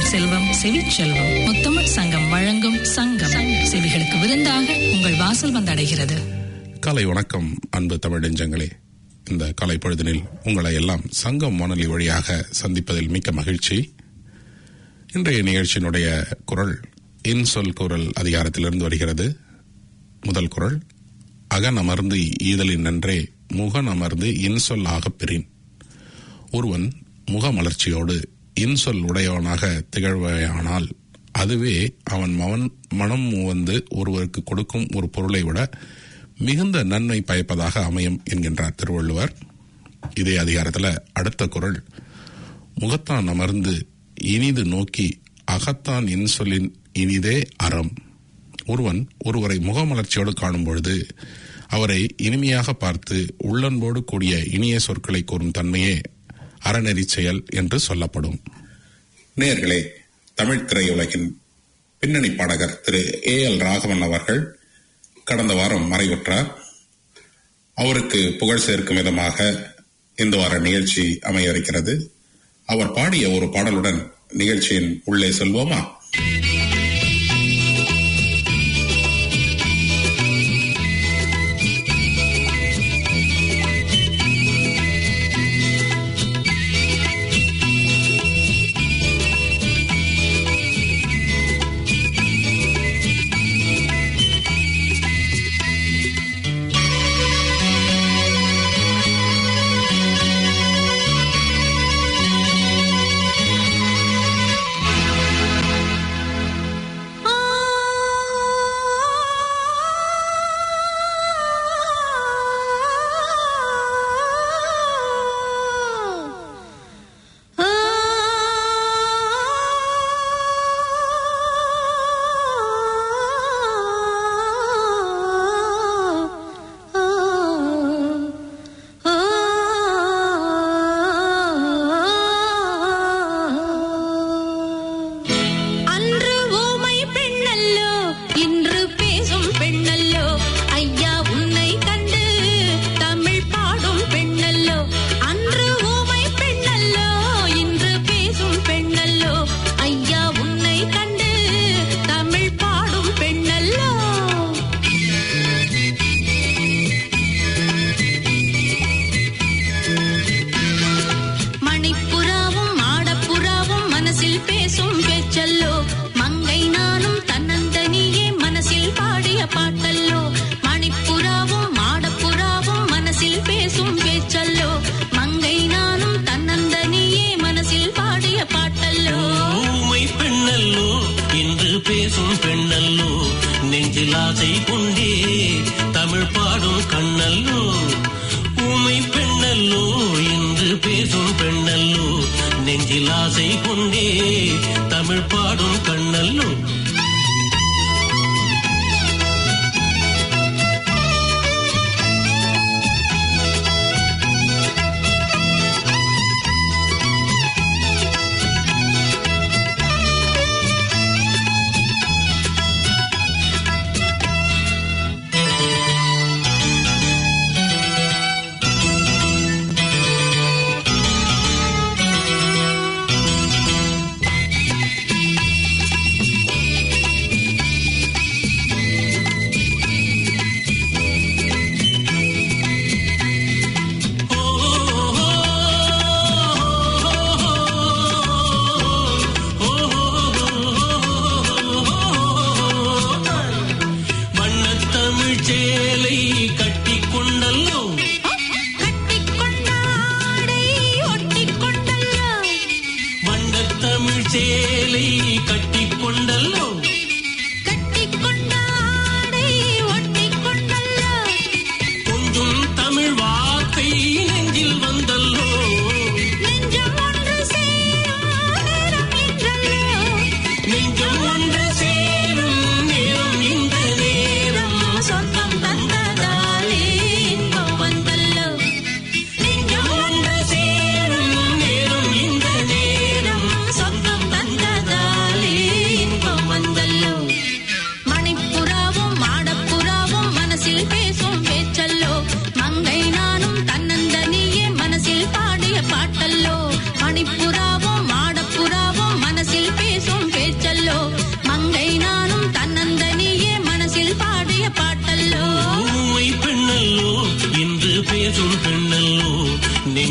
செல்வம் செவிச்செல்வம் முத்தமிழ் சங்கம் வழங்கும் சங்கம் செவிகளுக்கு விருந்தாக உங்கள் வாசல் வந்தடைகிறது காலை வணக்கம் அன்பு தமிழ் நெஞ்சங்களே இந்த காலை பொழுதினில் உங்களை எல்லாம் சங்கம் வானொலி வழியாக சந்திப்பதில் மிக்க மகிழ்ச்சி இன்றைய நிகழ்ச்சியினுடைய குரல் இன்சொல் குரல் அதிகாரத்திலிருந்து வருகிறது முதல் குரல் அகனமர்ந்து ஈதலின் நன்றே முகன் அமர்ந்து இன்சொல் ஆகப் பெறின் ஒருவன் முகமலர்ச்சியோடு இன்சொல் உடையவனாக திகழ்வையானால் அதுவே அவன் மவன் மனம் வந்து ஒருவருக்கு கொடுக்கும் ஒரு பொருளை விட மிகுந்த நன்மை பயப்பதாக அமையும் என்கின்றார் திருவள்ளுவர் இதே அதிகாரத்தில் அடுத்த குரல் முகத்தான் அமர்ந்து இனிது நோக்கி அகத்தான் இன்சொல்லின் இனிதே அறம் ஒருவன் ஒருவரை முகமலர்ச்சியோடு காணும் பொழுது அவரை இனிமையாக பார்த்து உள்ளன்போடு கூடிய இனிய சொற்களை கூறும் தன்மையே அறநெறி செயல் என்று சொல்லப்படும் நேர்களே தமிழ் திரையுலகின் பின்னணி பாடகர் திரு ஏ எல் ராகவன் அவர்கள் கடந்த வாரம் மறைவுற்றார் அவருக்கு புகழ் சேர்க்கும் விதமாக இந்த வார நிகழ்ச்சி அமைய இருக்கிறது அவர் பாடிய ஒரு பாடலுடன் நிகழ்ச்சியின் உள்ளே செல்வோமா அன்று ஊமை பெண்ணல்லோ இன்று பேசும் பெண்ணல்லோ ஐயா உன்னை கண்டு தமிழ் பாடும் பெண்ணல்லோ அன்று ஊமை பெண்ணல்லோ இன்று பேசும் பெண்ணல்லோ ஐயா உன்னை கண்டு தமிழ் பாடும் பெண்ணல்லோ மணிப்புறாவும் மாடப்புறாவும் மனசில் பேசும் பேச்சல்லோ மங்கை நானும் தன்னந்தனியே மனசில் பாடிய பாட்டல்லோ மணிப்புறாவும் மாடப்புறாவும் மனசில் பேசும் பேச்சல்லோ மங்கை நானும் தன்னந்தனியே மனசில் பாடிய பாட்டல்லோ ஊமை பெண்ணல்லோ இன்று பேசும் பெண்ணல்லோ நெஞ்சில் ஆசை கொண்டே தமிழ் பாடும் கண்ணல்லோ ஊமை பெண்ணல்லோ இன்று பேசும் பெண்ணல்லோ நெஞ்சில் ஆசை கொண்டே தமிழ் பாடும் கண்ணல்லோ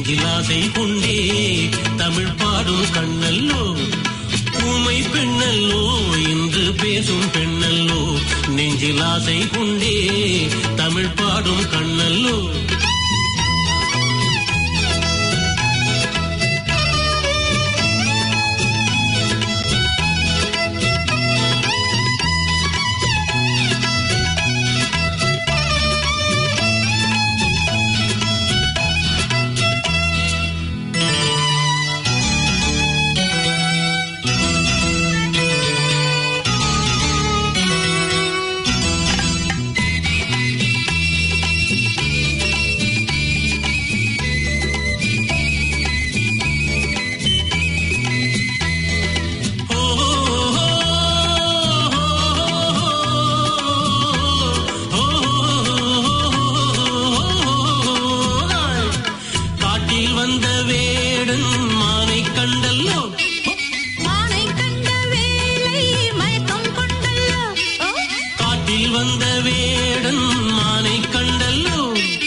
நெஞ்சில் ஆசை கொண்டே தமிழ் பாடும் கண்ணல்லோ ஊமை பெண்ணல்லோ என்று பேசும் பெண்ணல்லோ நெஞ்சில் ஆசை கொண்டே தமிழ் பாடும் கண்ணல்லோ காட்டில் வந்த வேடன் மானை கண்டல்லோ மானை கண்ட வேளை மயக்கம் கொண்டல்லோ காட்டில் வந்த வேடன் மானை கண்டல்லோ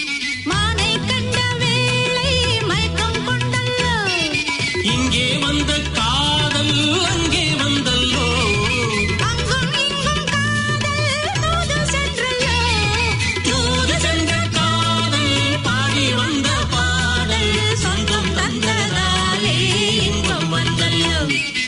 மானை கண்ட வேளை மயக்கம் கொண்டல்லோ இங்கே வந்த காதல் அங்கே வந்தல்லோ அங்கும் இங்கும் காதல் தூது சென்றல்லோ தூது சென்ற காதல் பாடி வந்த பாடல் சொந்தம் தந்ததாலே இன்பம் வந்தல்லோ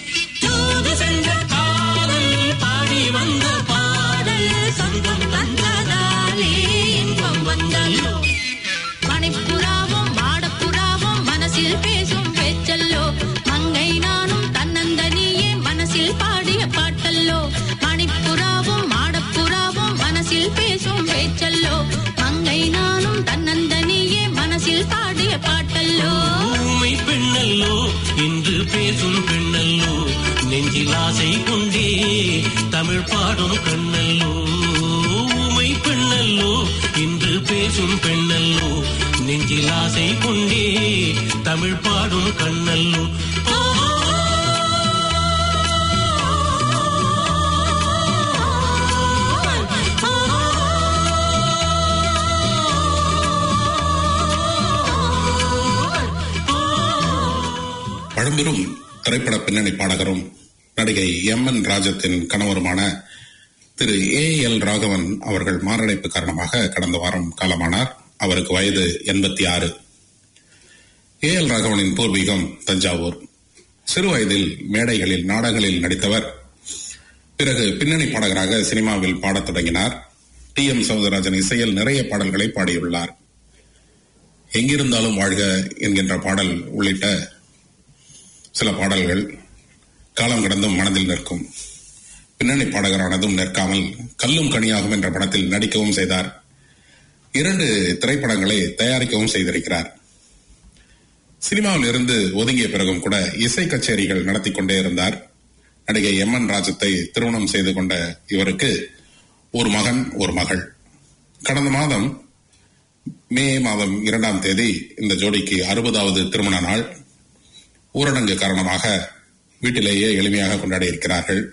தூது சென்ற காதல் பாடி வந்த பாடல் சொந்தம் தந்ததாலே இன்பம் வந்தல்லோ மணிப்புறாவும் மாடப்புறாவும் மனசில் பேசும் பேச்சல்லோ மங்கை நானும் தன்னந்தனியே மனசில் பாடிய பாட்டல்லோ மணிப்புறாவும் மாடப்புறாவும் மனசில் பேசும் பேச்சல்லோ மங்கை நானும் தன்னந்தனியே மனசில் பாடிய பாட்டல்லோ ஊமை பெண்ணல்லோ என்று பேசும் பெண்ணல்லோ நெஞ்சில் ஆசை கொண்டே தமிழ் பாடும் கண்ணல்லோ ஊமை பெண்ணல்லோ என்று பேசும் பெண்ணல்லோ நெஞ்சில் ஆசை கொண்டே தமிழ் பாடும் கண்ணல்லோ பழம்பெரும் திரைப்பட பின்னணி பாடகரும் நடிகை எம் என் ராஜத்தின் கணவருமான திரு ஏ எல் ராகவன் அவர்கள் மாரடைப்பு காரணமாக கடந்த வாரம் காலமானார் அவருக்கு வயது எண்பத்தி ஆறு ஏ எல் ராகவனின் பூர்வீகம் தஞ்சாவூர் சிறு வயதில் மேடைகளில் நாடகங்களில் நடித்தவர் பிறகு பின்னணி பாடகராக சினிமாவில் பாடத் தொடங்கினார் டி எம் சௌந்தரராஜன் இசையில் நிறைய பாடல்களை பாடியுள்ளார் எங்கிருந்தாலும் வாழ்க என்கின்ற பாடல் உள்ளிட்ட சில பாடல்கள் காலம் கடந்தும் மனதில் நிற்கும் பின்னணி பாடகரானதும் நிற்காமல் கல்லும் கனியாகும் என்ற படத்தில் நடிக்கவும் செய்தார் இரண்டு திரைப்படங்களை தயாரிக்கவும் செய்திருக்கிறார் சினிமாவில் இருந்து ஒதுங்கிய பிறகும் கூட இசை கச்சேரிகள் நடத்தி கொண்டே இருந்தார் நடிகை எம் என் ராஜத்தை திருமணம் செய்து கொண்ட இவருக்கு ஒரு மகன் ஒரு மகள் கடந்த மாதம் மே மாதம் இரண்டாம் தேதி இந்த ஜோடிக்கு அறுபதாவது திருமண நாள் ஊரடங்கு காரணமாக வீட்டிலேயே எளிமையாக கொண்டாடி இருக்கிறார்கள்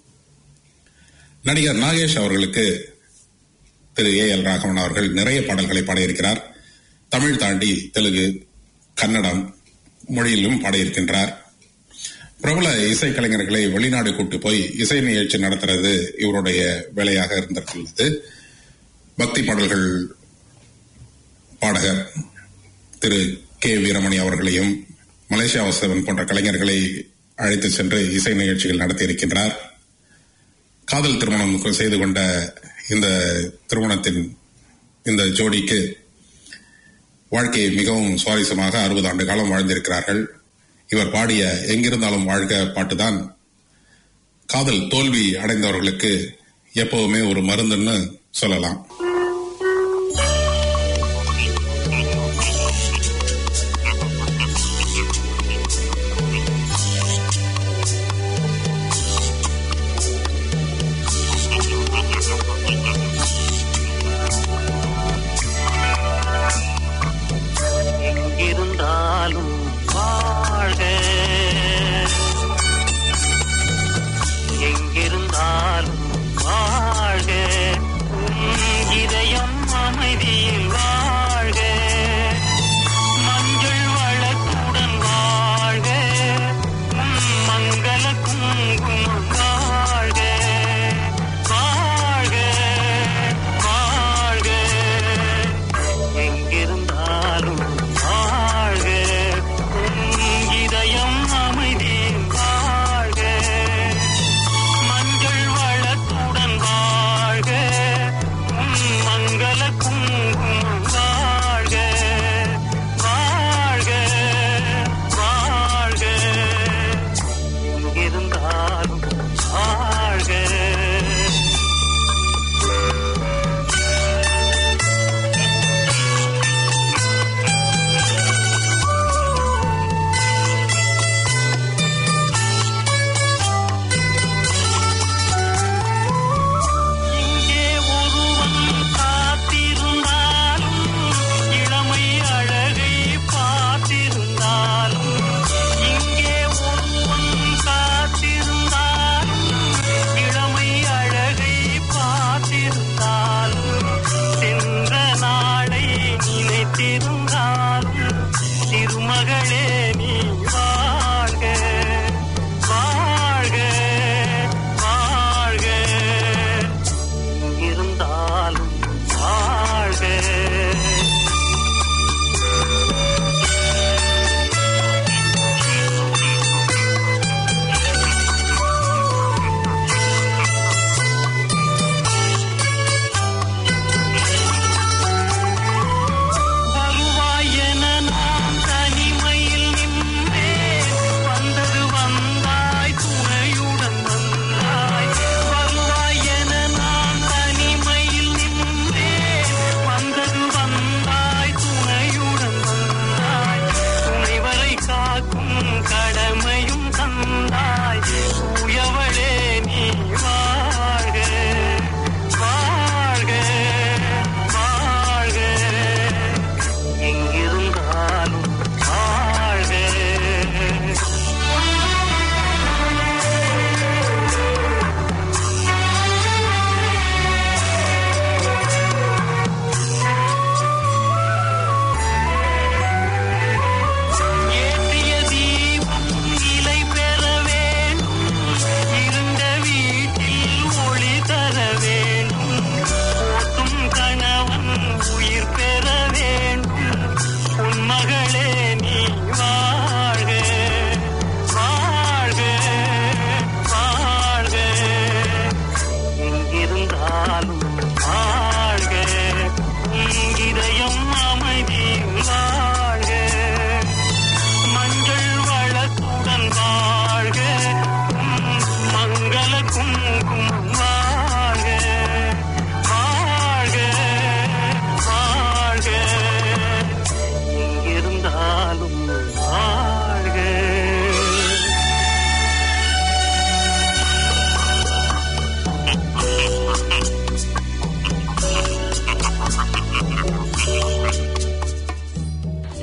நடிகர் நாகேஷ் அவர்களுக்கு திரு ஏ எல் ராகவன் அவர்கள் நிறைய பாடல்களை பாடியிருக்கிறார் தமிழ் தாண்டி தெலுங்கு கன்னடம் மொழியிலும் பாடியிருக்கின்றார் பிரபல இசைக்கலைஞர்களை வெளிநாடு கூட்டு போய் இசை நிகழ்ச்சி நடத்துறது இவருடைய வேலையாக இருந்திருக்கிறது பக்தி பாடல்கள் பாடகர் திரு கே வீரமணி அவர்களையும் மலேசியா வாசவன் போன்ற கலைஞர்களை அழைத்து சென்று இசை நிகழ்ச்சிகள் நடத்தியிருக்கின்றார் காதல் திருமணம் செய்து கொண்ட இந்த திருமணத்தின் இந்த ஜோடிக்கு வாழ்க்கை மிகவும் சுவாரஸ்யமாக அறுபது ஆண்டு காலம் வாழ்ந்திருக்கிறார்கள் இவர் பாடிய எங்கிருந்தாலும் வாழ்க பாட்டுதான் காதல் தோல்வி அடைந்தவர்களுக்கு எப்பவுமே ஒரு மருந்துன்னு சொல்லலாம் எங்கிருந்தாலும் வாழ்க எங்கிருந்தாலும் வாழ்க உன்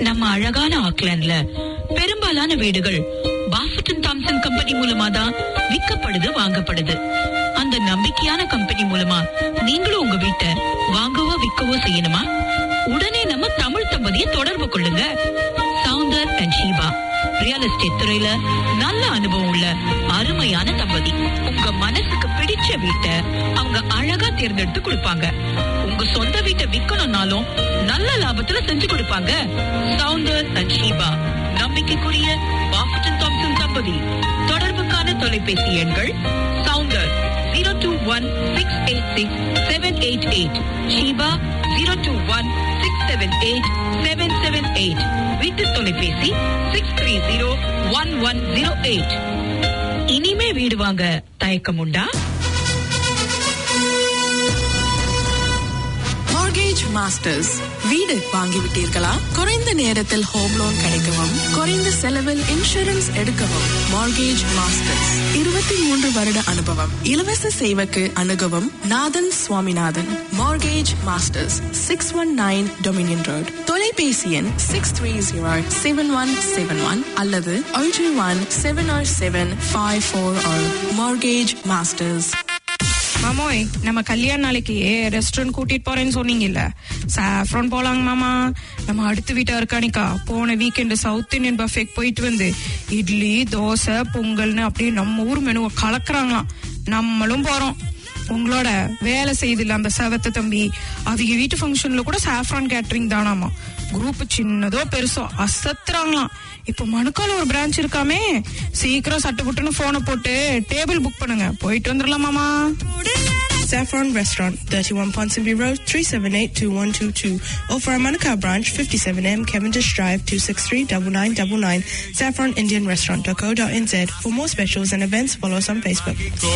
நம்ம அழகான ஆக்லாண்ட்ல பெரும்பாலான வீடுகள் பாஃபட்டன் தாம்சன் கம்பெனி மூலமா தான் விற்கப்படுது வாங்கப்படுது அந்த நம்பிக்கையான கம்பெனி மூலமா நீங்களும் உங்க வீட்டை வாங்கவோ விற்கவோ செய்யணுமா உடனே நம்ம தமிழ் தம்பதியை தொடர்பு கொள்ளுங்க Soundar and Sheeba real estate துறையில நல்ல அனுபவம் உள்ள அருமையான தம்பதி உங்க மனசுக்கு பிடிச்ச வீட்டை அவங்க அழகா தேர்ந்தெடுத்து கொடுப்பாங்க உங்க சொந்த வீட்டை விக்கணும்னாலும் நல்ல லாபத்துல செஞ்சு கொடுப்பாங்க சவுந்தர் அண்ட் ஷீபா நம்பிக்கைக்குரிய பாஃபட்டன் தாம்சன் தம்பதி தொடர்புக்கான தொலைபேசி எண்கள் Soundar zero two one six eight six seven eight eight Sheeba zero two one six seven eight seven seven eight வீட்டு தொலைபேசி six three zero one one zero eight இனிமே வீடு வாங்க தயக்கம் உண்டா மார்கேஜ் மாஸ்டர்ஸ் வீடு வாங்கிவிட்டீர்களா குறைந்த நேரத்தில் ஹோம் லோன் கிடைக்கவும் குறைந்த செலவில் இன்சூரன்ஸ் எடுக்கவும் மார்கேஜ் மாஸ்டர்ஸ் இருபத்தி மூன்று வருட அனுபவம் இலவச சேவைக்கு அணுகவும் Nathan Swaminathan mortgage masters six one nine Dominion road தொலைபேசி எண் six three zero seven one seven one அல்லது ஒன்று one seven or seven five four or mortgage masters மாமோய் நம்ம கல்யாண நாளைக்கு ரெஸ்டாரண்ட் கூட்டிட்டு போறேன்னு சொன்னீங்கல்ல சாஃப்ரான் போலாங்க மாமா நம்ம அடுத்த வீட்டா இருக்கானிக்கா போன வீக்கெண்டு சவுத் இந்தியன் பஃபேக் போயிட்டு வந்து இட்லி தோசை பொங்கல்னு அப்படியே நம்ம ஊர் மெனுவை கலக்குறாங்களாம் நம்மளும் போறோம் உங்களோட வேலை செய்தில்ல அந்த செவத்த தம்பி அவங்க வீட்டு ஃபங்க்ஷன்ல கூட சாஃப்ரான் கேட்டரிங் தானாமா குரூப் சின்னதோ பெருசோ அசத்துறாங்களாம் இப்ப மணுக்கால ஒரு பிரான்ச் இருக்காமே சீக்கிரம் சட்டு புட்டுன்னு போனை போட்டு டேபிள் புக் பண்ணுங்க போயிட்டு வந்துடலாமாமா Saffron Restaurant, 31 Ponsonby Road, 378-2122. Or for our Manukau branch, 57M Cavendish Drive, 263-9999. saffronindianrestaurant.co.nz. For more specials and events, follow us on Facebook.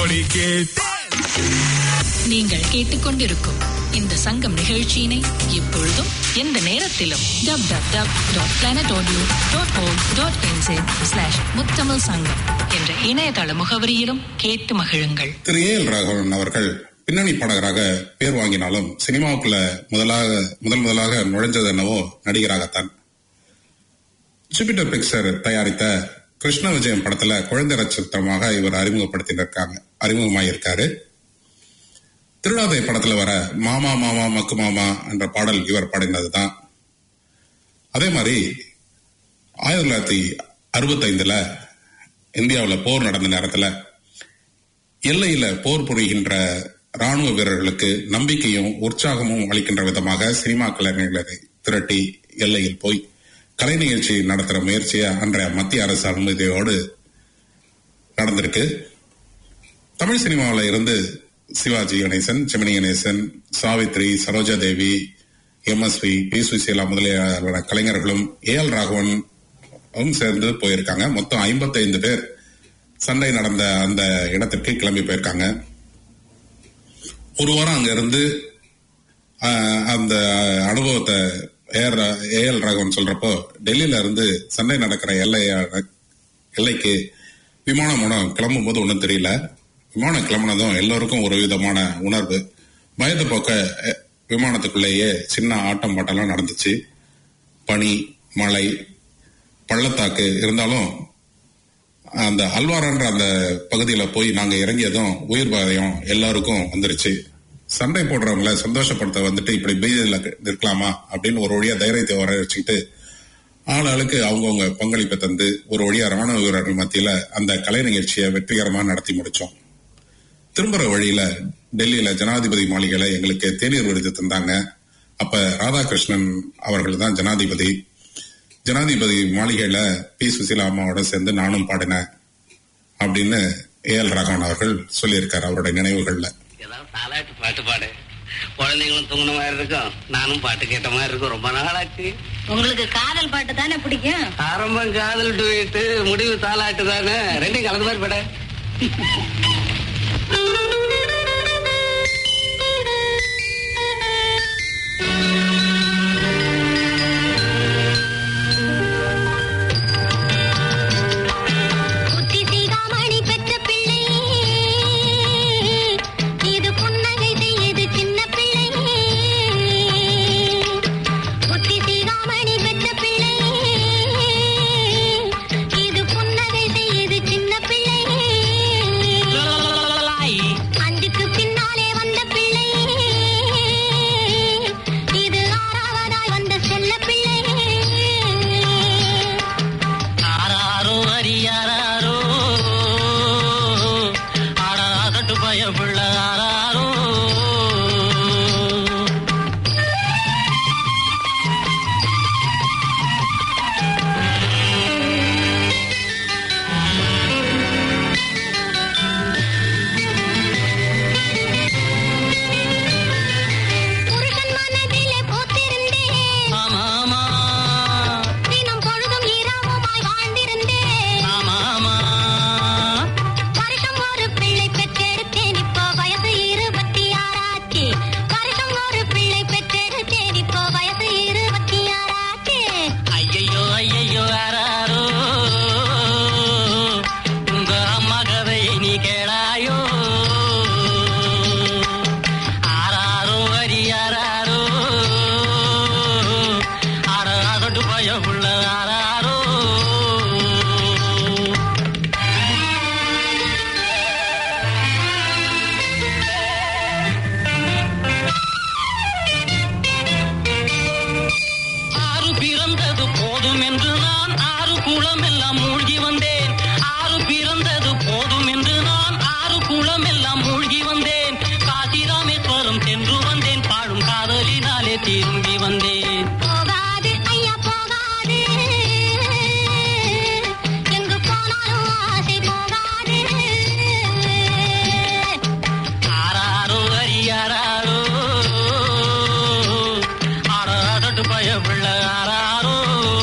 நீங்கள் கேட்டுக்கொண்டிருக்கும் இந்த சங்கம் நிகழ்ச்சியினை எப்பொழுதும் எந்த நேரத்திலும் W W W dot planet audio dot com dot NZ slash Muthamizh Sangam என்ற இணையதள முகவரியிலும் கேட்டு மகிழுங்கள் திரு ஏ எல் ராகவன் அவர்கள் பின்னணி பாடகராக பேர் வாங்கினாலும் சினிமாவுக்குள்ள முதலாக முதல் முதலாக நுழைஞ்சது என்னவோ நடிகராகத்தான் ஜூபிட்டர் பிக்சர் தயாரித்த கிருஷ்ண விஜயம் படத்துல குழந்தை நட்சத்திரமாக இவர் அறிமுகப்படுத்தியிருக்காங்க அறிமுகமாயிருக்காரு திருடாதை படத்துல வர மாமா மாமா மக்கு மாமா என்ற பாடல் இவர் பாடினதுதான் அதே மாதிரி ஆயிரத்தி தொள்ளாயிரத்தி அறுபத்தைந்துல இந்தியாவில் போர் நடந்த நேரத்துல எல்லையில போர் புரிகின்ற ராணுவ வீரர்களுக்கு நம்பிக்கையும் உற்சாகமும் அளிக்கின்ற விதமாக சினிமா கலைஞர்களை திரட்டி எல்லையில் போய் கலை நிகழ்ச்சி நடத்துற முயற்சியை அன்றைய மத்திய அரசு அனுமதியோடு நடந்திருக்கு தமிழ் சினிமாவில் இருந்து சிவாஜி கணேசன் செமினி கணேசன் சாவித்ரி சரோஜா தேவி எம்எஸ்வி பி சுசீலா முதலிய கலைஞர்களும் ஏ எல் ராகவன் சேர்ந்து போயிருக்காங்க மொத்தம் ஐம்பத்தைந்து பேர் சண்டை நடந்த அந்த இடத்திற்கு கிளம்பி போயிருக்காங்க ஒரு வாரம் அங்க இருந்து ஆஹ், அந்த அனுபவத்தை ஏஆர் ஏஎல் ராகவன் சொல்றப்போ டெல்லியில இருந்து சண்டை நடக்கிற எல்லையான எல்லைக்கு விமானம் மூலம் கிளம்பும் போது ஒன்றும் தெரியல விமானம் கிளம்புனதும் எல்லோருக்கும் ஒரு விதமான உணர்வு பயத்தை போக்க அஹ், விமானத்துக்குள்ளேயே சின்ன ஆட்டம் பாட்டெல்லாம் நடந்துச்சு பனி மழை பள்ளத்தாக்கு இருந்தாலும் அந்த அல்வாரான்ற அந்த பகுதியில போய் நாங்க இறங்கியதும் உயிர் பயம் எல்லாருக்கும் வந்துருச்சு சண்டை போடுறவங்கள சந்தோஷப்படுத்த வந்துட்டு இப்படி பீதியில நிற்கலாமா அப்படின்னு ஒரு வழியா தைரியத்தை வர வச்சுக்கிட்டு ஆள் ஆளுக்கு அவங்கவுங்க பங்களிப்பை தந்து ஒரு வழியா ராணுவ வீரர்கள் மத்தியில அந்த கலை நிகழ்ச்சியை வெற்றிகரமா நடத்தி முடிச்சோம் திரும்புற வழியில டெல்லியில ஜனாதிபதி மாளிகையில எங்களுக்கு தேநீர் விருது தந்தாங்க அப்ப ராதாகிருஷ்ணன் அவர்கள் தான் ஜனாதிபதி ஜனாதிபதி மாளிகையில பி சுசீலா அம்மாவோட சேர்ந்து நானும் பாடினேன் அப்படின்னு ஏ எல் ராகவன் அவர்கள் சொல்லியிருக்காரு அவருடைய நினைவுகள்ல ஏதாவது தாலாட்டு பாட்டு பாடு குழந்தைங்களும் தூங்கின மாதிரி இருக்கும் நானும் பாட்டு கேட்ட மாதிரி இருக்கும் ரொம்ப நாளாச்சு உங்களுக்கு காதல் பாட்டு தானே பிடிக்கும் ஆரம்பம் காதல் டுவேட்டு முடிவு தாலாட்டு தானே ரெண்டையும் கலந்த மாதிரி பாட புத்தி சீகாமணி பெற்ற பிள்ளை இது புன்னகை செய்யது சின்ன பிள்ளை புத்தி சீகாமணி பெற்ற பிள்ளை ஆறாரொட்டு பய உள்ள ஆறாரோ ஆறு பிறந்தது போதும் என்று நான் ஆறு குளம் எல்லாம் மூழ்கி வந்தேன் ஆறு பிறந்தது போதும் என்று நான் ஆறு குளம் எல்லாம் மூழ்கி வந்தேன் காசி ராமேஸ்வரம் சென்று வந்தேன் பாடும் காதலினாலே திரும்பி வந்தேன் போகாது ஐயா போகாது எங்கு போனாலும் ஆசை போகாது ஆறாரோ அரியாரோ ஆறாரொட்டு பய பிள்ள ஆறாரோ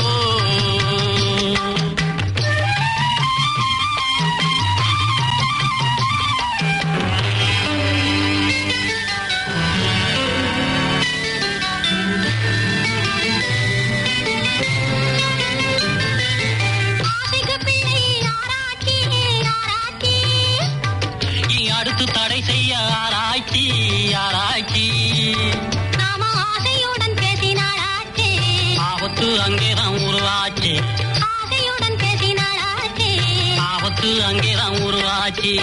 ஆசைக்கு பிள்ளை ஆராய்ச்சி ஆராய்ச்சி நீ அடுத்து தடை செய்ய ஆராய்ச்சி ஆராய்ச்சி நாம ஆசையுடன் பேசினாளாச்சே ஆபத்து அங்கேதான் உருவாச்சு ஆசையுடன் பேசினாளாச்சே ஆபத்து அங்கேதான் உருவாச்சு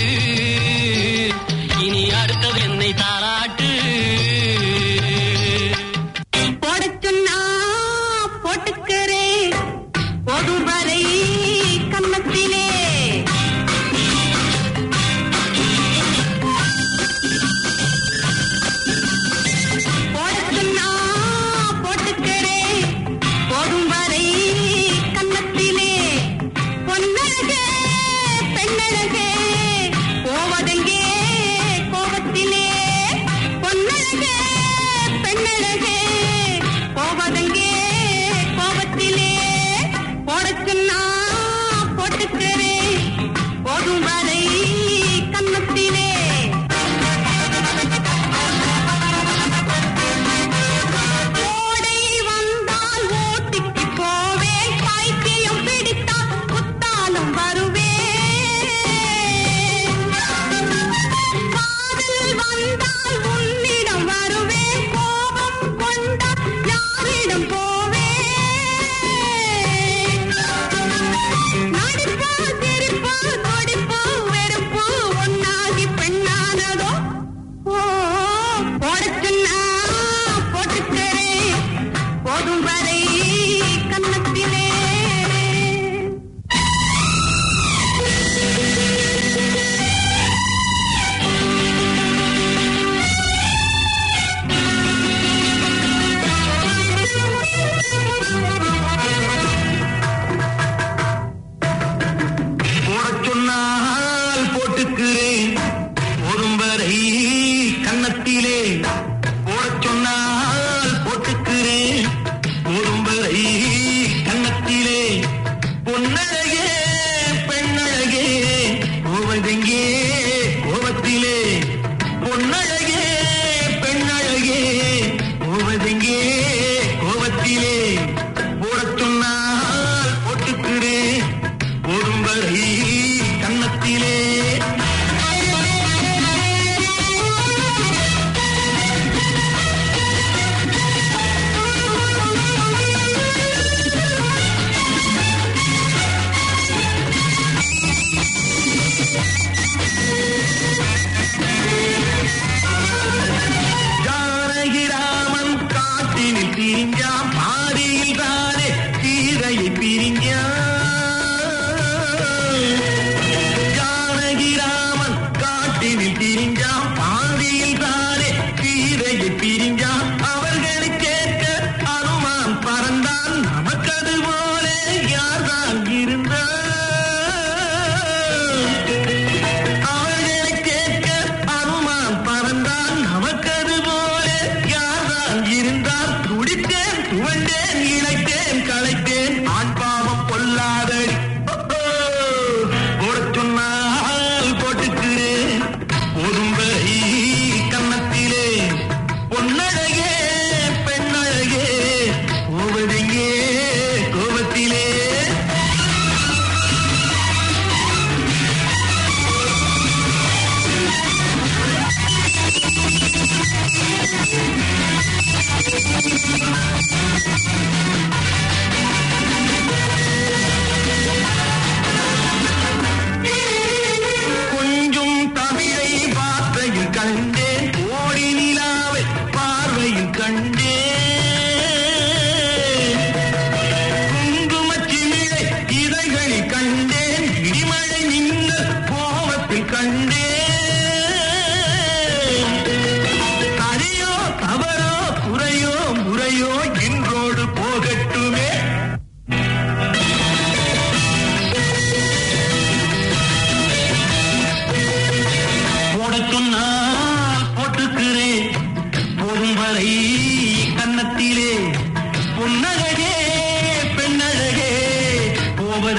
இனி அடுத்தது என்னை தாராட்டு போடச் சொன்னா போட்டுக்கிறேன் போதும் வரை கன்னத்திலே போடச் சொன்னா போட்டுக்கிறேன் போதும் வரை கன்னத்திலே பொன்னழகே பெண்ணழகே போவதெங்கே கோபத்திலே பொன்னழகே பெண்ணழகே போவதெங்கே கோபத்திலே போடச் சொன்னா போட்டுக்கிறேன் போதும் வரை கன்னத்திலே கோடை வந்தால் ஓட்டிக்கு போவேன் பைத்தியம் பிடித்தால் குத்தாலும் வருவேன் காதல் வந்தால் உன்னிடம் வருவேன் கோபம் கொண்டால் யாரிடம் போவேன் நடிப்பு சிரிப்பு துடிப்பு வெறுப்பு ஒன்னாகி பெண்ணானதோ ஓ போடச் சொன்னா போட்டுக்கிறேன் போதும் வரை கன்னத்திலே போடச் சொன்னால் போட்டுக்கிறேன் போதும் வரை கன்னத்திலே போடச் சொன்னால் போட்டுக்கிறேன் போதும் வரை கன்னத்திலே பொன்னழகே பெண்ணழகே கோவதெங்கே கோபத்திலே பொன்னழகே பெண்ணழகே கோவதெங்கே கோபத்திலே போடச் சொன்னால் போட்டுக்கிறேன் போதும் வரை கன்னத்திலே ஜானகிராமன் காட்டினில் பிரிஞ்சான் பாதியில் தானே சீதையை பிரிஞ்சான் ஜானகிராமன் காட்டினில் பிரிஞ்சான் பாதியில் தானே சீதையை பிரிஞ்சான் அவர்களை கேட்க அனுமான் பறந்தான் நமக்கது போல யார்தான் இருந்தான் அவர்களை கேட்க அனுமான் பறந்தான் நமக்கது போல யார்தான் இருந்தால் துடித்தேன் துவண்டேன் இழைத்தேன் களைத்தேன் ஆண் பாவம் பொல்லாதடி போடச் சொன்னால் போட்டுக்கிறேன் போதும் வரை கன்னத்திலே பொன்னழகே பெண்ணழகே போவதெங்கே கோபத்திலே ஆ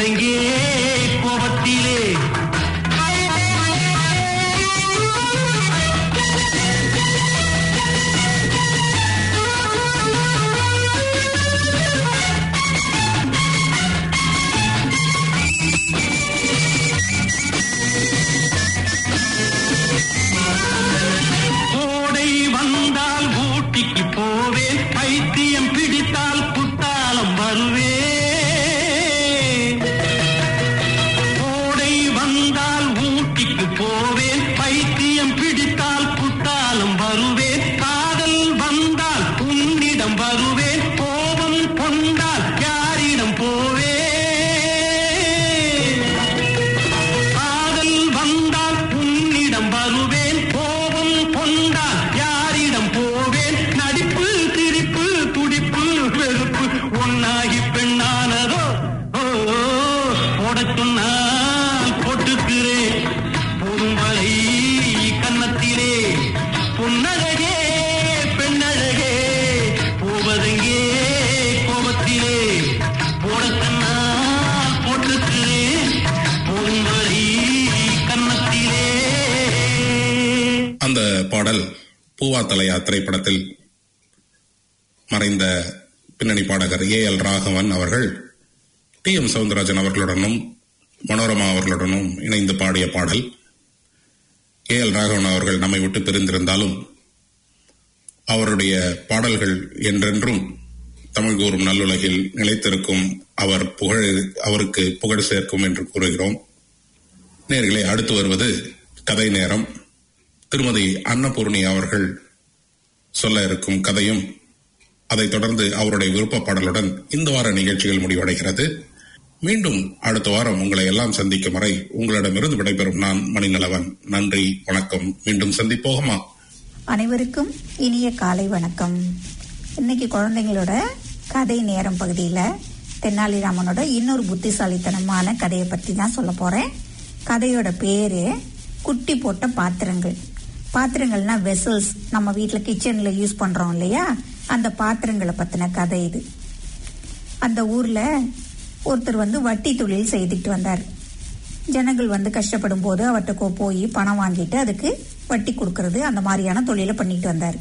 போவதெங்கே கோபத்திலே கோடை வந்தால் ஊட்டிக்கு போவேன் பைத்தியம் பிடித்தால் குத்தாலம் வருவேன் கோடை வந்தால் ஊட்டிக்கு போவேன் பைத்தியம் பிடித்தால் குத்தாலம் வருவேன் காதல் வந்தால் உன்னிடம் வருவேன் கோபம் கொண்டால் யாரிடம் போவேன் காதல் வந்தால் உன்னிடம் வருவேன் கோபம் கொண்டால் யாரிடம் போவேன் நடிப்பு சிரிப்பு துடிப்பு வெறுப்பு ஒன்னாகி பெண்ணானதோ ஓ போடச் சொன்னால் போட்டுக்கிறேன் போதும் வரை கன்னத்திலே பொன்னழகே பெண்ணழகே போவதெங்கே கோபத்திலே போடச் சொன்னால் போட்டுக்கிறேன் போதும் வரை கன்னத்திலே அந்த பாடல் பூவாத்தலையா திரைப்படத்தில் மறைந்த பின்னணி பாடகர் ஏ எல் ராகவன் அவர்கள் டி எம் சவுந்தரராஜன் அவர்களுடனும் மனோரமா அவர்களுடனும் இணைந்து பாடிய பாடல் ஏ எல் ராகவன் அவர்கள் நம்மை விட்டு பிரிந்திருந்தாலும் அவருடைய பாடல்கள் என்றென்றும் தமிழ் கூறும் நல்லுலகில் நிலைத்திருக்கும் அவர் புகழ் அவருக்கு புகழ் சேர்க்கும் என்று கூறுகிறோம் நேர்களே அடுத்து வருவது கதை நேரம் திருமதி அன்னபூர்ணி அவர்கள் சொல்ல இருக்கும் கதையும் அதைத் தொடர்ந்து அவருடைய விருப்ப பாடலுடன் இந்த வார நிகழ்ச்சிகள் முடிவடைகிறது மீண்டும் அடுத்த வாரம் உங்களை எல்லாம் சந்திக்கும் வரை உங்களிடமிருந்து விடைபெறும் நான் மணிநலவன் நன்றி வணக்கம் மீண்டும் சந்திப்போகமா அனைவருக்கும் இனிய காலை வணக்கம் இன்னைக்கு குழந்தைங்களோட கதை நேரம் பகுதியில் தென்னாலிராமனோட இன்னொரு புத்திசாலித்தனமான கதையை பற்றி தான் சொல்ல போறேன் கதையோட பேரு குட்டி போட்ட பாத்திரங்கள் பாத்திரங்கள்னா வெசல்ஸ் நம்ம வீட்டில் கிச்சனில் யூஸ் பண்றோம் இல்லையா அந்த பாத்திரங்களை பத்தின கதை இது அந்த ஊர்ல ஒருத்தர் வந்து வட்டி தொழில் செய்துட்டு வந்தார் ஜனங்கள் வந்து கஷ்டப்படும் போது அவர்கிட்ட கோ- போய் பணம் வாங்கிட்டு அதுக்கு வட்டி கொடுக்கறது அந்த மாதிரியான தொழிலை பண்ணிட்டு வந்தார்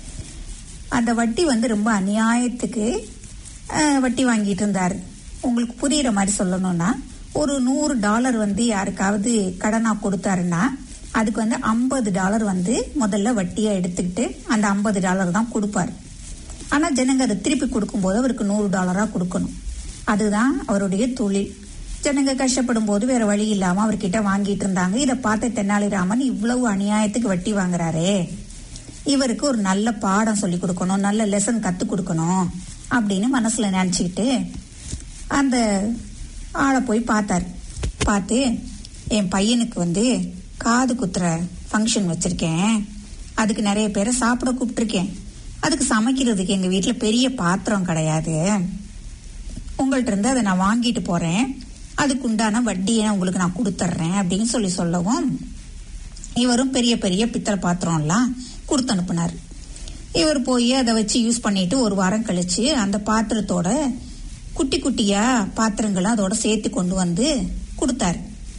அந்த வட்டி வந்து ரொம்ப அநியாயத்துக்கு அஹ், வட்டி வாங்கிட்டு இருந்தார் உங்களுக்கு புரியுற மாதிரி சொல்லணும்னா ஒரு நூறு டாலர் வந்து யாருக்காவது கடனா கொடுத்தாருன்னா அதுக்கு வந்து ஐம்பது டாலர் வந்து முதல்ல வட்டியா எடுத்துக்கிட்டு அந்த ஐம்பது டாலர் தான் கொடுப்பார் ஆனா ஜனங்க அதை திருப்பி கொடுக்கும்போது அவருக்கு நூறு டாலரா கொடுக்கணும் அதுதான் அவருடைய தொழில் ஜனங்க கஷ்டப்படும் போது வேற வழி இல்லாம அவர்கிட்ட வாங்கிட்டு இருந்தாங்க இதை பார்த்த தென்னாலிராமன் இவ்வளவு அநியாயத்துக்கு வட்டி வாங்குறாரே இவருக்கு ஒரு நல்ல பாடம் சொல்லி கொடுக்கணும் நல்ல லெசன் கத்து கொடுக்கணும் அப்படின்னு மனசுல நினைச்சுக்கிட்டு அந்த ஆளை போய் பார்த்தார் பார்த்து என் பையனுக்கு வந்து காது குத்துற ஃபங்க்ஷன் வச்சிருக்கேன் அதுக்கு நிறைய பேரை சாப்பிட கூப்பிட்டுருக்கேன் அதுக்கு சமைக்கிறதுக்கு எங்க வீட்டுல பெரிய பாத்திரம் கிடையாது உங்கள்ட்ட இருந்து அதை நான் வாங்கிட்டு போறேன் அதுக்கு உண்டான வட்டியை உங்களுக்கு நான் கொடுத்துட்றேன் அப்படின்னு சொல்லி சொல்லவும் இவரும் பெரிய பெரிய பித்தளை பாத்திரம்லாம் கொடுத்து அனுப்புனார் இவர் போய் அதை வச்சு யூஸ் பண்ணிட்டு ஒரு வாரம் கழிச்சு அந்த பாத்திரத்தோட குட்டி குட்டியா பாத்திரங்களை அதோட சேர்த்து கொண்டு வந்து கொடுத்தாரு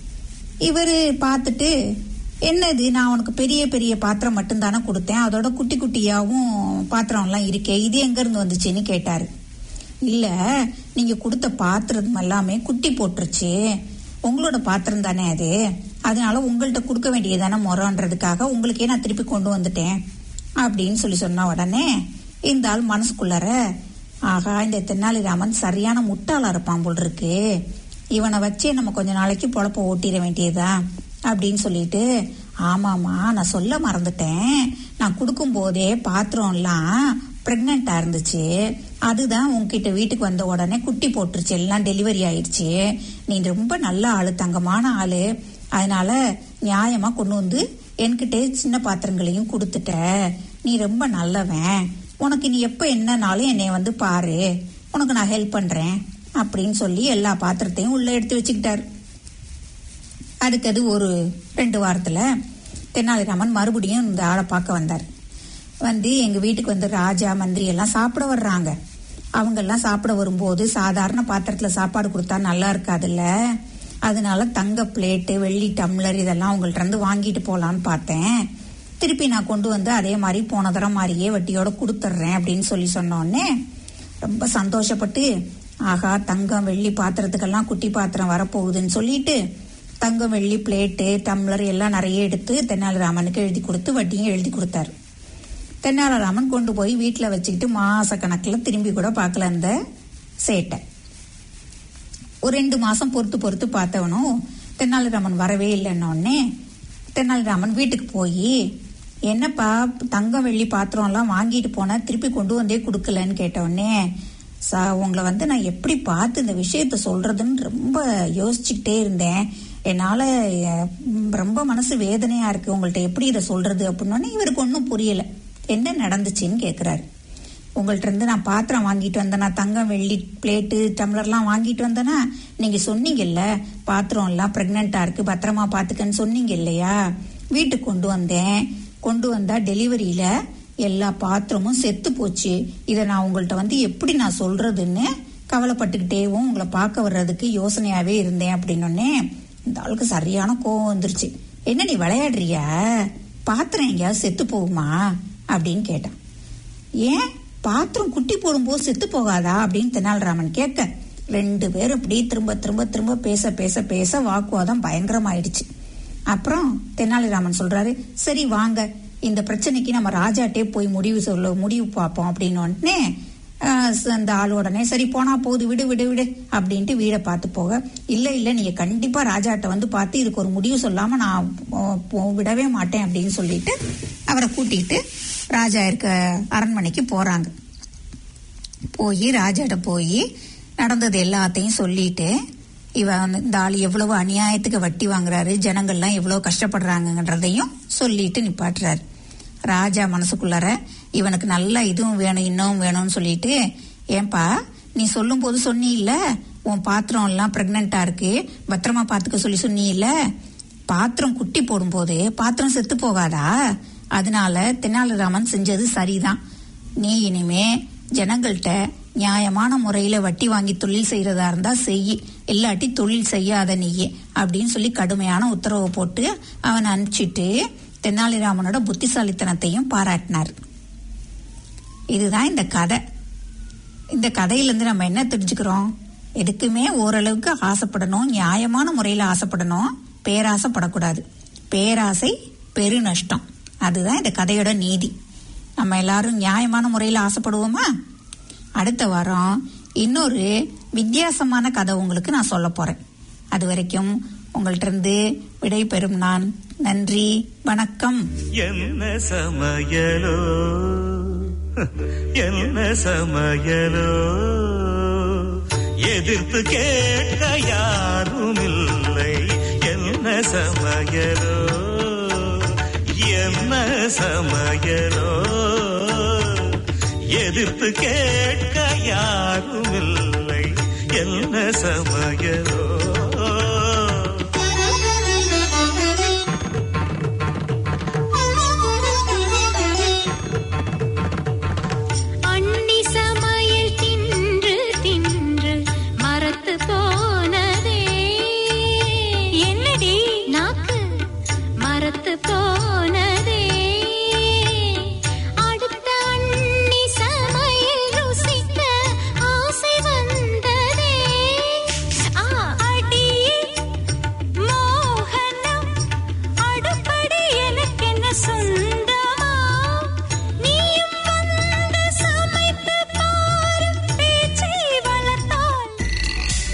இவர் பார்த்துட்டு என்னது நான் உனக்கு பெரிய பெரிய பாத்திரம் மட்டும்தானே கொடுத்தேன் அதோட குட்டி குட்டியாவும் பாத்திரம்லாம் இருக்கே இது எங்க இருந்து வந்துச்சுன்னு கேட்டாரு இல்ல நீங்க கொடுத்த பாத்திரம் எல்லாமே குட்டி போட்டுருச்சு உங்களோட பாத்திரம் தானே அது அதனால உங்கள்ட்ட கொடுக்க வேண்டியதானே முறன்றதுக்காக உங்களுக்கே நான் திருப்பி கொண்டு வந்துட்டேன் அப்படின்னு சொல்லி சொன்ன உடனே இந்த ஆள் மனசுக்குள்ளார ஆகா இந்த தென்னாலிராமன் சரியான முட்டாளா இருப்பான் போல் இருக்கு இவனை வச்சே நம்ம கொஞ்ச நாளைக்கு பொழப்ப ஓட்டிட வேண்டியதா அப்படின்னு சொல்லிட்டு ஆமாமா நான் சொல்ல மறந்துட்டேன் நான் கொடுக்கும் போதே பாத்திரம்லாம் பிரெக்னண்டா இருந்துச்சு அதுதான் உன்கிட்ட வீட்டுக்கு வந்த உடனே குட்டி போட்டுருச்சு எல்லாம் டெலிவரி ஆயிடுச்சு நீ ரொம்ப நல்ல ஆளு தங்கமான ஆளு அதனால நியாயமா கொண்டு வந்து என்கிட்ட சின்ன பாத்திரங்களையும் கொடுத்துட்ட நீ ரொம்ப நல்லவன் உனக்கு நீ எப்ப என்னனாலும் என்னை வந்து பாரு உனக்கு நான் ஹெல்ப் பண்றேன் அப்படின்னு சொல்லி எல்லா பாத்திரத்தையும் உள்ள எடுத்து வச்சுக்கிட்டாரு அடுத்தது ஒரு ரெண்டு வாரத்துல தெனாலிராமன் மறுபடியும் இந்த ஆளை பார்க்க வந்தார் வந்து எங்க வீட்டுக்கு வந்து ராஜா மந்திரி எல்லாம் சாப்பிட வர்றாங்க அவங்கெல்லாம் சாப்பிட வரும்போது சாதாரண பாத்திரத்துல சாப்பாடு கொடுத்தா நல்லா இருக்காதுல்ல அதனால தங்க பிளேட்டு வெள்ளி டம்ளர் இதெல்லாம் உங்கள்ட்ட இருந்து வாங்கிட்டு போலான்னு பார்த்தேன் திருப்பி நான் கொண்டு வந்து அதே மாதிரி போன தரம் மாதிரியே வட்டியோட கொடுத்துட்றேன் அப்படின்னு சொல்லி சொன்னோடனே ரொம்ப சந்தோஷப்பட்டு ஆகா தங்கம் வெள்ளி பாத்திரத்துக்கெல்லாம் குட்டி பாத்திரம் வரப்போகுதுன்னு சொல்லிட்டு தங்கம் வெள்ளி பிளேட்டு டம்ளர் எல்லாம் நிறைய எடுத்து தென்னாலிராமனுக்கு எழுதி கொடுத்து வட்டியும் எழுதி கொடுத்தாரு தென்னாலிராமன் கொண்டு போய் வீட்டில் வச்சுக்கிட்டு மாச கணக்கில் திரும்பி கூட பார்க்கல அந்த சேட்டை ஒரு ரெண்டு மாசம் பொறுத்து பொறுத்து பார்த்தவனும் தென்னாலிராமன் வரவே இல்லைன்னொடனே தென்னாலிராமன் வீட்டுக்கு போய் என்னப்பா தங்கம் வெள்ளி பாத்திரம் எல்லாம் வாங்கிட்டு போனா திருப்பி கொண்டு வந்தே கொடுக்கலன்னு கேட்டவுடனே சா உங்களை வந்து நான் எப்படி பார்த்து இந்த விஷயத்த சொல்றதுன்னு ரொம்ப யோசிச்சுக்கிட்டே இருந்தேன் என்னால அஹ், ரொம்ப மனசு வேதனையா இருக்கு உங்கள்ட்ட எப்படி இதை சொல்றது அப்படின்னோடனே இவருக்கு ஒன்றும் புரியல என்ன நடந்துச்சுன்னு கேக்குறாரு உங்கள்ட்ட இருந்து நான் பாத்திரம் வாங்கிட்டு வந்தேனா தங்கம் வெள்ளி பிளேட்டு டம்ளர்லாம் வாங்கிட்டு வந்தேனா நீங்க சொன்னீங்கல்ல பாத்திரம் எல்லாம் பிரெக்னெண்டா இருக்கு பத்திரமா பாத்துக்கன்னு சொன்னீங்க இல்லையா வீட்டுக்கு கொண்டு வந்தேன் கொண்டு வந்தா டெலிவரியில எல்லா பாத்திரமும் செத்து போச்சு இதை நான் உங்கள்ட்ட வந்து எப்படி நான் சொல்றதுன்னு கவலைப்பட்டுக்கிட்டேவும் உங்களை பார்க்க வர்றதுக்கு யோசனையாவே இருந்தேன் அப்படின்னோடனே இந்த ஆளுக்கு சரியான கோவம் வந்துருச்சு என்ன நீ விளையாடுறியா பாத்திரம் எங்கேயாவது செத்து போகுமா அப்படின்னு கேட்டான் ஏன் பாத்திரம் குட்டி போடும்போது செத்து போகாதா அப்படின்னு தெனாலிராமன் கேட்க ரெண்டு பேரும் இப்படி திரும்ப திரும்ப திரும்ப பேச பேச பேச வாக்குவாதம் பயங்கரமாயிடுச்சு அப்புறம் தெனாலிராமன் சொல்றாரு சரி வாங்க இந்த பிரச்சனைக்கு நம்ம ராஜாட்டே போய் முடிவு சொல்ல முடிவு பார்ப்போம் அப்படின்னு உடனே ஆஹ், அந்த ஆள் உடனே சரி போனா போகுது விடு விடு விடு அப்படின்ட்டு வீடை பார்த்து போக இல்ல இல்ல நீங்க கண்டிப்பா ராஜாட்ட வந்து பார்த்து இதுக்கு ஒரு முடிவு சொல்லாம நான் போ- போ- விடவே மாட்டேன் அப்படின்னு சொல்லிட்டு அவரை கூட்டிட்டு ராஜா இருக்க அரண்மனைக்கு போறாங்க போய் ராஜாட்ட போய் நடந்தது எல்லாத்தையும் சொல்லிட்டு இவன் வந்து இந்த ஆள் எவ்வளவு அநியாயத்துக்கு வட்டி வாங்குறாரு ஜனங்கள்லாம் எவ்வளவு கஷ்டப்படுறாங்கன்றதையும் சொல்லிட்டு நிப்பாட்டுறாரு ராஜா மனசுக்குள்ளார இவனுக்கு நல்ல இதுவும் வேணும் இன்னும் வேணும்னு சொல்லிட்டு ஏன்பா நீ சொல்லும் போது சொன்னீல்ல உன் பாத்திரம் எல்லாம் பிரெக்னெண்டா இருக்கு பத்திரமா பாத்துக்க சொல்லி சொன்னீல்ல பாத்திரம் குட்டி போடும்போது பாத்திரம் செத்து போகாதா அதனால தெனாலிராமன் செஞ்சது சரிதான் நீ இனிமே ஜனங்கள்கிட்ட நியாயமான முறையில வட்டி வாங்கி தொழில் செய்யறதா இருந்தா செய் இல்லாட்டி தொழில் செய்யாத நீயே அப்படின்னு சொல்லி கடுமையான உத்தரவு போட்டு அவன் அனுப்பிச்சிட்டு தெனாலிராமனோட புத்திசாலித்தனத்தையும் பாராட்டினார் இதுதான் இந்த கதை இந்த கதையிலேருந்து நம்ம என்ன தெரிஞ்சுக்கிறோம் எதுக்குமே ஓரளவுக்கு ஆசைப்படணும் நியாயமான முறையில் ஆசைப்படணும் பேராசைப்படக்கூடாது பேராசை பெருநஷ்டம் அதுதான் இந்த கதையோட நீதி நம்ம எல்லாரும் நியாயமான முறையில் ஆசைப்படுவோமா அடுத்த வாரம் இன்னொரு வித்தியாசமான கதை உங்களுக்கு நான் சொல்ல போறேன் அது வரைக்கும் உங்கள்ட்ட இருந்து விடை பெறும் நான் நன்றி வணக்கம் என்ன சமையலோ என்ன சமையலோ எதிர்த்து கேட்க யாரும் இல்லை என்ன சமையலோ என்ன சமையலோ எதிர்த்து கேட்க யாரும் இல்லை என்ன சமையலோ